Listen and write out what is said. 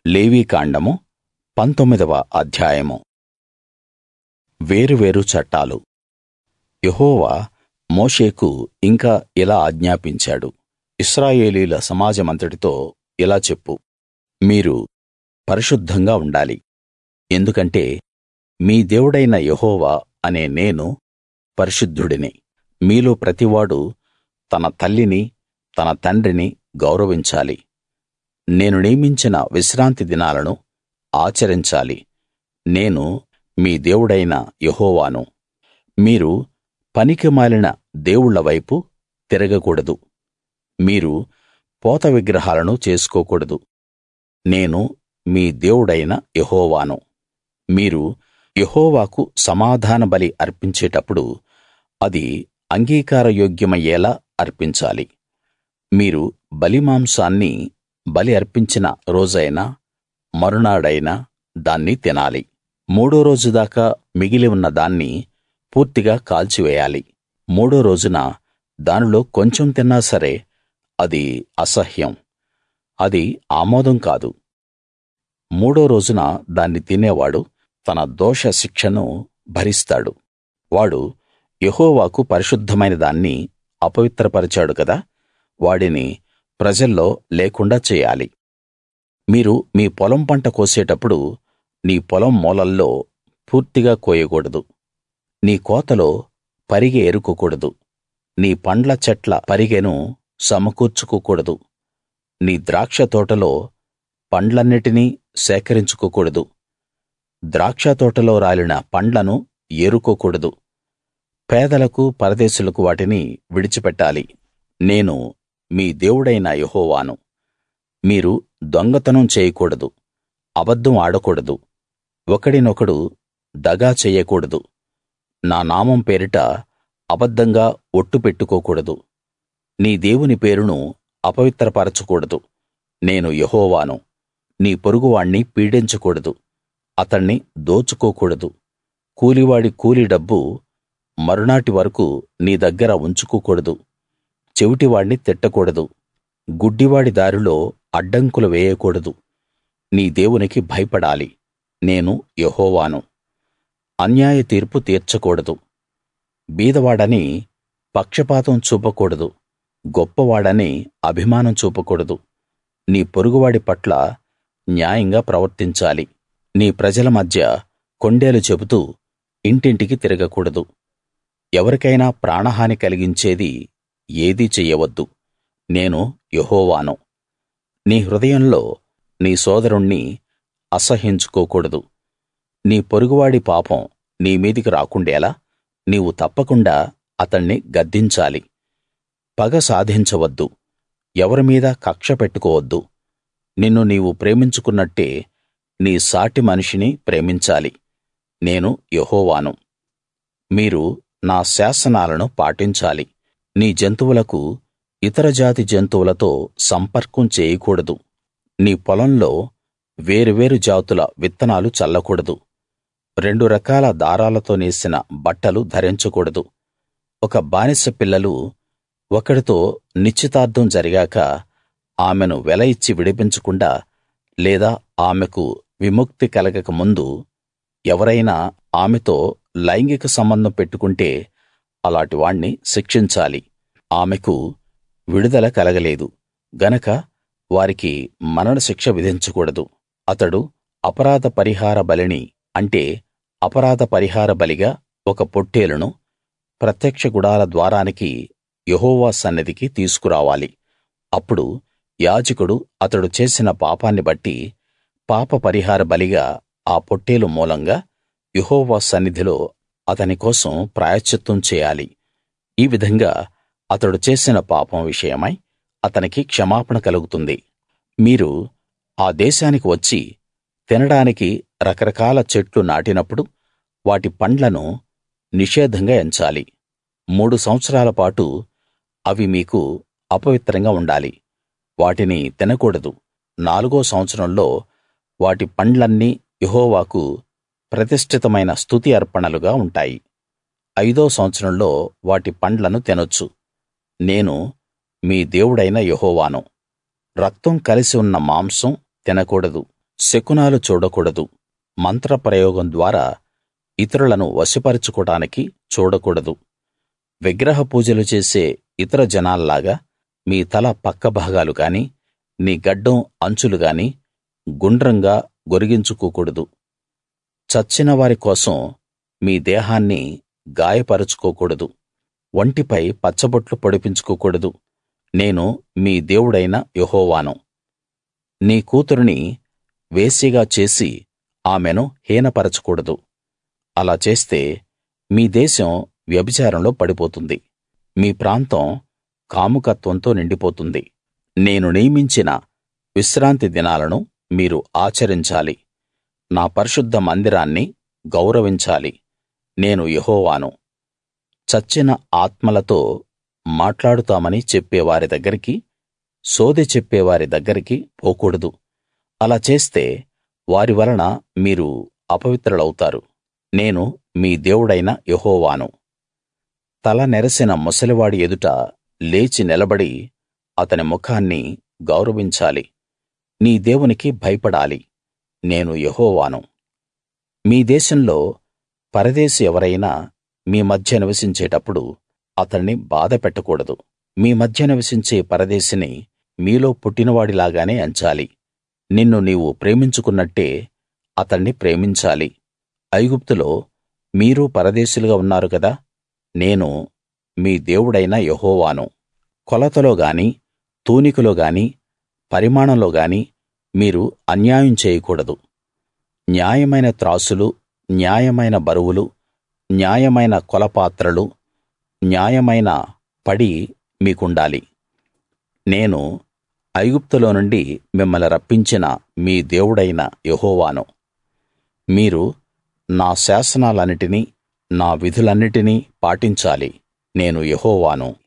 లేవీకాండము పంతొమ్మిదవ అధ్యాయము వేరువేరు చట్టాలు యెహోవా మోషేకు ఇంకా ఇలా ఆజ్ఞాపించాడు ఇశ్రాయేలీయుల సమాజమంతటితో ఇలా చెప్పు మీరు పరిశుద్ధంగా ఉండాలి ఎందుకంటే మీ దేవుడైన యెహోవా అనే నేను పరిశుద్ధుడిని మీలో ప్రతివాడూ తన తల్లిని తన తండ్రిని గౌరవించాలి నేను నియమించిన విశ్రాంతి దినాలను ఆచరించాలి నేను మీ దేవుడైన యెహోవాను మీరు పనికిమాలిన దేవుళ్ళ వైపు తిరగకూడదు మీరు పోత విగ్రహాలను చేసుకోకూడదు నేను మీ దేవుడైన యెహోవాను మీరు యెహోవాకు సమాధాన బలి అర్పించేటప్పుడు అది అంగీకార యోగ్యమయ్యేలా అర్పించాలి మీరు బలిమాంసాన్ని బలి అర్పించిన రోజైనా మరునాడైనా దాన్ని తినాలి మూడో రోజు దాకా మిగిలి ఉన్న దాన్ని పూర్తిగా కాల్చివేయాలి మూడో రోజున దానిలో కొంచెం తిన్నా సరే అది అసహ్యం అది ఆమోదం కాదు మూడో రోజున దాన్ని తినేవాడు తన దోష శిక్షను భరిస్తాడు వాడు యెహోవాకు పరిశుద్ధమైన దాన్ని అపవిత్రపరిచాడు కదా వాడిని ప్రజల్లో లేకుండా చేయాలి మీరు మీ పొలం పంట కోసేటప్పుడు నీ పొలం మూలల్లో పూర్తిగా కోయకూడదు నీ కోతలో పరిగె ఏరుకోకూడదు నీ పండ్ల చెట్ల పరిగెను సమకూర్చుకోకూడదు నీ ద్రాక్ష తోటలో పండ్లన్నిటినీ సేకరించుకోకూడదు ద్రాక్ష తోటలో రాలిన పండ్లను ఏరుకోకూడదు పేదలకు పరదేశులకు వాటిని విడిచిపెట్టాలి నేను మీ దేవుడైన యెహోవాను మీరు దొంగతనం చేయకూడదు అబద్ధం ఆడకూడదు ఒకడినొకడు దగా చెయ్యకూడదు నా నామం పేరిట అబద్ధంగా ఒట్టు పెట్టుకోకూడదు నీ దేవుని పేరును అపవిత్రపరచకూడదు నేను యెహోవాను నీ పొరుగువాణ్ణి పీడించకూడదు అతణ్ణి దోచుకోకూడదు కూలివాడి కూలి డబ్బు మరునాటి వరకూ నీ దగ్గర ఉంచుకోకూడదు చెవిటివాణ్ణి తిట్టకూడదు గుడ్డివాడి దారిలో అడ్డంకులు వేయకూడదు నీ దేవునికి భయపడాలి నేను యెహోవాను అన్యాయ తీర్పు తీర్చకూడదు బీదవాడని పక్షపాతం చూపకూడదు గొప్పవాడని అభిమానం చూపకూడదు నీ పొరుగువాడి పట్ల న్యాయంగా ప్రవర్తించాలి నీ ప్రజల మధ్య కొండేలు చెబుతూ ఇంటింటికి తిరగకూడదు ఎవరికైనా ప్రాణహాని కలిగించేది ఏదీ చెయ్యవద్దు నేను యెహోవాను నీ హృదయంలో నీ సోదరుణ్ణి అసహ్యించుకోకూడదు నీ పొరుగువాడి పాపం నీ మీదికి రాకుండేలా నీవు తప్పకుండా అతణ్ణి గద్దించాలి పగ సాధించవద్దు ఎవరి మీద కక్ష పెట్టుకోవద్దు నిన్ను నీవు ప్రేమించుకున్నట్టే నీ సాటి మనిషిని ప్రేమించాలి నేను యెహోవాను మీరు నా శాసనాలను పాటించాలి నీ జంతువులకు ఇతర జాతి జంతువులతో సంపర్కం చేయకూడదు నీ పొలంలో వేరువేరు జాతుల విత్తనాలు చల్లకూడదు రెండు రకాల దారాలతో నేసిన బట్టలు ధరించకూడదు ఒక బానిస పిల్లలు ఒకడితో నిశ్చితార్థం జరిగాక ఆమెను వెల ఇచ్చి విడిపించకుండా లేదా ఆమెకు విముక్తి కలగక ముందు ఎవరైనా ఆమెతో లైంగిక సంబంధం పెట్టుకుంటే అలాటి వాణ్ణి శిక్షించాలి ఆమెకు విడుదల కలగలేదు గనక వారికి మరణశిక్ష విధించకూడదు అతడు అపరాధ పరిహార బలిని అంటే అపరాధ పరిహార బలిగా ఒక పొట్టేలును ప్రత్యక్ష గుడార ద్వారానికి యెహోవా సన్నిధికి తీసుకురావాలి అప్పుడు యాజకుడు అతడు చేసిన పాపాన్ని బట్టి పాప పరిహార బలిగా ఆ పొట్టేలు మూలంగా యెహోవా సన్నిధిలో అతని కోసం ప్రాయశ్చిత్తం చేయాలి ఈ విధంగా అతడు చేసిన పాపం విషయమై అతనికి క్షమాపణ కలుగుతుంది మీరు ఆ దేశానికి వచ్చి తినడానికి రకరకాల చెట్లు నాటినప్పుడు వాటి పండ్లను నిషేధంగా ఎంచాలి మూడు సంవత్సరాల పాటు అవి మీకు అపవిత్రంగా ఉండాలి వాటిని తినకూడదు నాలుగో సంవత్సరంలో వాటి పండ్లన్నీ యెహోవాకు ప్రతిష్ఠితమైన స్తుతి అర్పణలుగా ఉంటాయి ఐదో సంవత్సరంలో వాటి పండ్లను తినొచ్చు నేను మీ దేవుడైన యెహోవాను రక్తం కలిసి ఉన్న మాంసం తినకూడదు శకునాలు చూడకూడదు మంత్రప్రయోగం ద్వారా ఇతరులను వశపరచుకోడానికి చూడకూడదు విగ్రహ పూజలు చేసే ఇతర జనాల్లాగా మీ తల పక్క భాగాలు గాని నీ గడ్డం అంచులు గాని గుండ్రంగా గొరిగించుకోకూడదు చచ్చిన వారి కోసం మీ దేహాన్ని గాయపరచుకోకూడదు ఒంటిపై పచ్చబొట్లు పొడిపించుకోకూడదు నేను మీ దేవుడైన యెహోవాను నీ కూతురిని వేశ్యగా చేసి ఆమెను హీనపరచకూడదు అలా చేస్తే మీ దేశం వ్యభిచారంలో పడిపోతుంది మీ ప్రాంతం కాముకత్వంతో నిండిపోతుంది నేను నియమించిన విశ్రాంతి దినాలను మీరు ఆచరించాలి నా పరిశుద్ధ మందిరాన్ని గౌరవించాలి నేను యెహోవాను చచ్చిన ఆత్మలతో మాట్లాడుతామని చెప్పేవారి దగ్గరికి సోదె చెప్పేవారి దగ్గరికి పోకూడదు అలా చేస్తే వారి వలన మీరు అపవిత్రులవుతారు నేను మీ దేవుడైన యెహోవాను తల నెరసిన ముసలివాడి ఎదుట లేచి నిలబడి అతని ముఖాన్ని గౌరవించాలి నీ దేవునికి భయపడాలి నేను యెహోవాను మీ దేశంలో పరదేశి ఎవరైనా మీ మధ్య నివసించేటప్పుడు అతణ్ణి బాధ పెట్టకూడదు మీ మధ్య నివసించే పరదేశిని మీలో పుట్టినవాడిలాగానే ఎంచాలి నిన్ను నీవు ప్రేమించుకున్నట్టే అతణ్ణి ప్రేమించాలి ఐగుప్తులో మీరు పరదేశులుగా ఉన్నారు కదా నేను మీ దేవుడైన యెహోవాను కొలతలో గాని తూనికలో గాని పరిమాణంలో గాని మీరు అన్యాయం చేయకూడదు న్యాయమైన త్రాసులు న్యాయమైన బరువులు న్యాయమైన కొలపాత్రలు న్యాయమైన పడి మీకుండాలి నేను ఐగుప్తులో నుండి మిమ్మల్ని రప్పించిన మీ దేవుడైన యెహోవాను మీరు నా శాసనాలన్నిటినీ నా విధులన్నిటినీ పాటించాలి నేను యెహోవాను